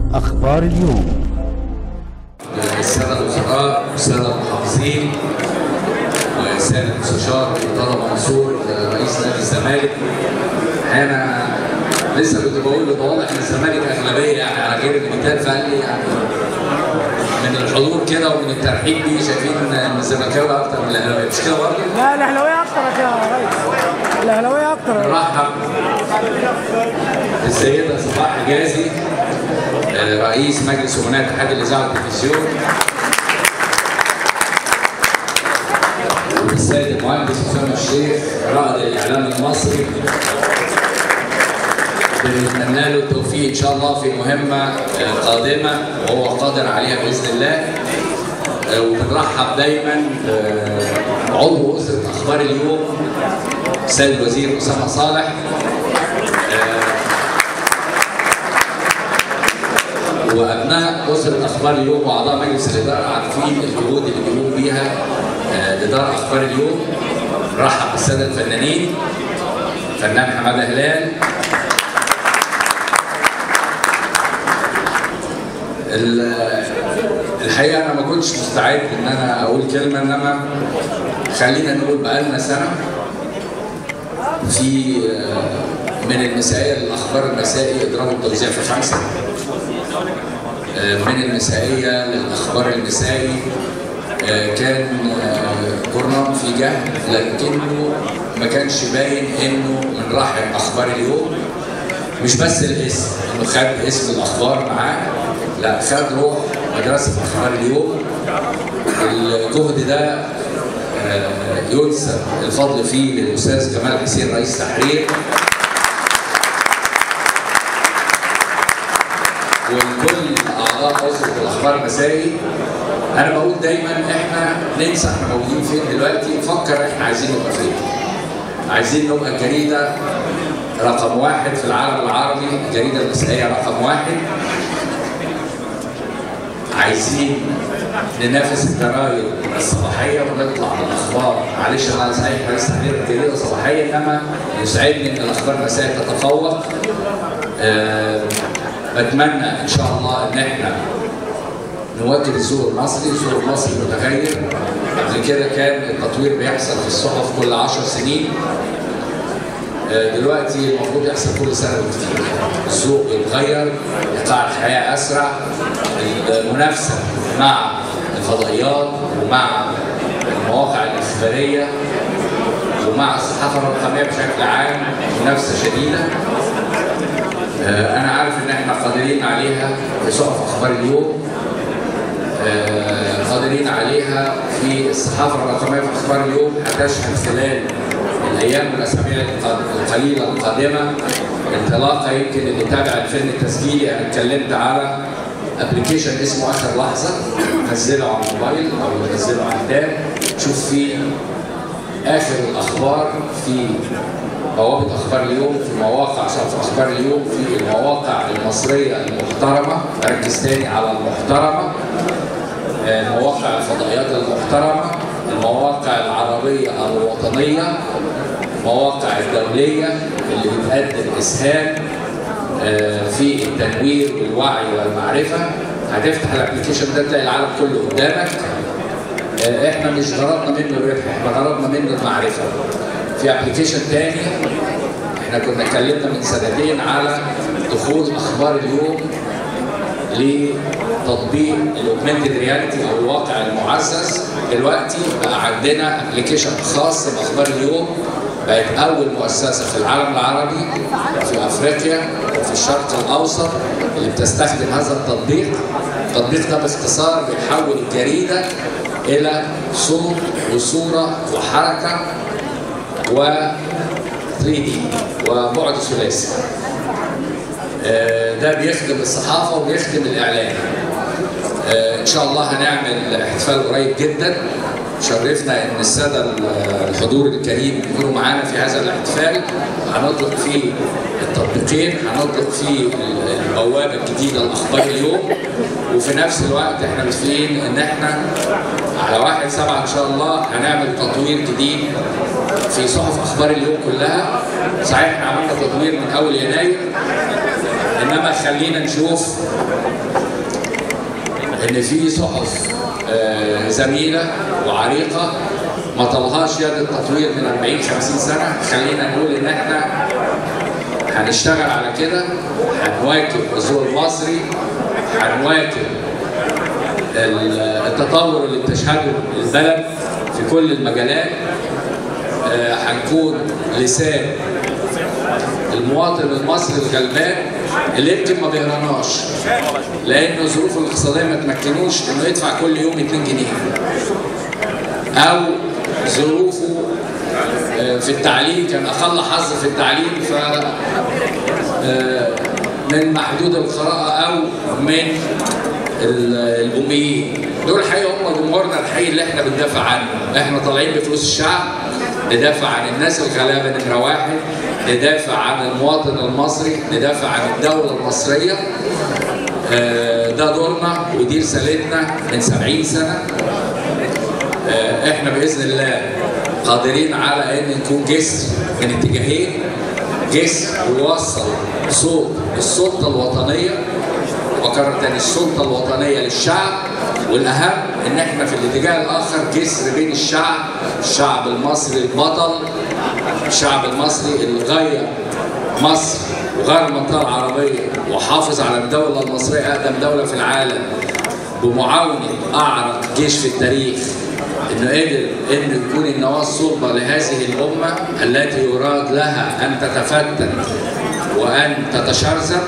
أخبار اليوم السادة الوزراء والسادة المحافظين والسادة المستشار مرتضى منصور رئيس نادي الزمالك أنا لسه كنت بقول له ده واضح ان الزمالك اغلبيه يعني على غير المثال فقال لي يعني من الحضور كده ومن الترحيب بيه شايفين ان الزملكاوي اكتر من الاهلاويه مش كده برضه؟ لا الاهلاويه اكتر يا ريس الاهلاويه اكتر نرحب بالسيده صباح حجازي آه، رئيس مجلس امناء اتحاد الاذاعه والتلفزيون والسيد المهندس اسامه الشيخ رائد الاعلام المصري بنتمنى له التوفيق ان شاء الله في مهمه آه، قادمه وهو قادر عليها باذن الله آه، وبنرحب دايما بعضو اسره اخبار اليوم السيد الوزير اسامه صالح آه، وابناء اسره اخبار اليوم واعضاء مجلس الاداره عارفين الجهود اللي بيقوم بيها آه، الاداره اخبار اليوم رحب بالساده الفنانين فنان حماده هلال ال- الحقيقه انا ما كنتش مستعد ان انا اقول كلمه انما خلينا نقول بقالنا سنه في آه، من المسائيه للاخبار المسائي اضراب التوزيع في خمسه آه، من المسائيه للاخبار النسائي آه، كان آه، جورنال في جهل لكنه ما كانش باين انه من رحم اخبار اليوم مش بس الاسم انه خد اسم الاخبار معاه لا خد روح مدرسه اخبار اليوم الجهد ده آه، ينسب الفضل فيه للاستاذ جمال حسين رئيس تحرير ولكل اعضاء اسره الاخبار المسائي انا بقول دايما احنا ننسى احنا موجودين فين دلوقتي نفكر احنا عايزين نبقى فين عايزين نبقى الجريده رقم واحد في العالم العربي الجريده المسائيه رقم واحد عايزين ننافس الجرايد الصباحيه ونطلع بالاخبار معلش انا صحيح رئيس تحرير الجريده الصباحيه انما يسعدني ان الاخبار المسائيه تتفوق أه بتمنى ان شاء الله ان احنا نواكب السوق المصري، السوق المصري متغير قبل كده كان التطوير بيحصل في الصحف كل 10 سنين آه، دلوقتي المفروض يحصل كل سنه بكتير السوق بيتغير ايقاع الحياه اسرع المنافسه مع الفضائيات ومع المواقع الاخباريه ومع الصحافه الرقميه بشكل عام منافسه شديده آه، انا عارف ان احنا قادرين عليها في صحف اخبار اليوم آه، قادرين عليها في الصحافه الرقميه في اخبار اليوم هتشهد خلال الايام والاسابيع الق- القليله القادمه انطلاقه يمكن اللي تابع الفيلم التسجيلي انا اتكلمت على ابلكيشن اسمه اخر لحظه نزله على الموبايل او نزله على التاب تشوف فيه اخر الاخبار في بوابه اخبار اليوم في مواقع صف اخبار اليوم في المواقع المصريه المحترمه بركز تاني على المحترمه آه، مواقع الفضائيات المحترمه المواقع العربيه الوطنيه المواقع الدوليه اللي بتقدم اسهام آه، في التنوير والوعي والمعرفه هتفتح الابلكيشن ده تلاقي العالم كله قدامك آه، احنا مش غرضنا منه الربح احنا غرضنا منه المعرفه في ابلكيشن تاني احنا كنا اتكلمنا من سنتين على دخول اخبار اليوم لتطبيق الاوجمانتد رياليتي او الواقع المعزز دلوقتي بقى عندنا ابلكيشن خاص باخبار اليوم بقت اول مؤسسه في العالم العربي في افريقيا وفي الشرق الاوسط اللي بتستخدم هذا التطبيق التطبيق ده باختصار بيحول الجريده الى صوت وصوره وحركه و 3 دي وبعد ثلاثي آه، ده بيخدم الصحافه وبيخدم الاعلام آه، ان شاء الله هنعمل احتفال قريب جدا شرفنا ان الساده الحضور الكريم يكونوا معانا في هذا الاحتفال هنطلق فيه التطبيقين هنطلق فيه البوابه الجديده لاخبار اليوم وفي نفس الوقت احنا متفقين ان احنا على واحد سبعة ان شاء الله هنعمل تطوير جديد في صحف اخبار اليوم كلها صحيح احنا عملنا تطوير من اول يناير انما خلينا نشوف ان في صحف آه، زميله وعريقه ما طلهاش يد التطوير من 40 50 سنه خلينا نقول ان احنا هنشتغل على كده هنواكب الذوق المصري هنواكب ال- التطور اللي بتشهده البلد في كل المجالات آه، هنكون لسان المواطن المصري الغلبان اللي يمكن ما بيقراناش لان ظروفه الاقتصاديه ما تمكنوش انه يدفع كل يوم 2 جنيه او ظروفه آه، في التعليم كان اقل حظ في التعليم ف آه، من محدود القراءه او من ال- الاميين دول الحقيقه هم جمهورنا الحقيقي اللي احنا بندافع عنه احنا طالعين بفلوس الشعب ندافع عن الناس الغلابه نمره واحد ندافع عن المواطن المصري ندافع عن الدوله المصريه آه، ده دورنا ودي رسالتنا من 70 سنه آه، احنا باذن الله قادرين على ان نكون جسر من اتجاهين جسر يوصل صوت السلطه الوطنيه وكرر تاني السلطه الوطنيه للشعب والاهم ان احنا في الاتجاه الاخر جسر بين الشعب الشعب المصري البطل الشعب المصري اللي غير مصر وغير المنطقه العربيه وحافظ على الدوله المصريه اقدم دوله في العالم بمعاونه اعرق جيش في التاريخ انه قدر انه يكون النواه الصلبه لهذه الامه التي يراد لها ان تتفتت وان تتشرذم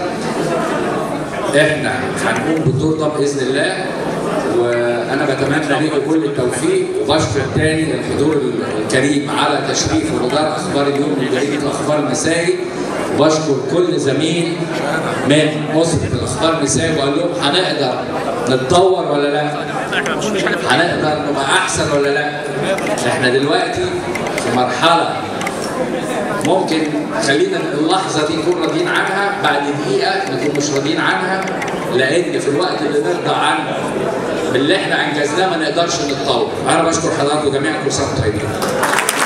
احنا هنقوم بالدور ده باذن الله وانا بتمنى لكم كل التوفيق وبشكر تاني الحضور الكريم على تشريف ودار اخبار اليوم وجريده الاخبار المسائي وبشكر كل زميل من اسره الاخبار المسائي وبقول لهم هنقدر نتطور ولا لا؟ هنقدر نبقى احسن ولا لا؟ احنا دلوقتي في مرحله ممكن خلينا اللحظه دي نكون راضيين عنها بعد دقيقه نكون مش راضيين عنها لان في الوقت اللي نرضى عنه باللي احنا انجزناه ما نقدرش نتطور انا بشكر حضراتكم جميعا كل سنه وانتم طيبين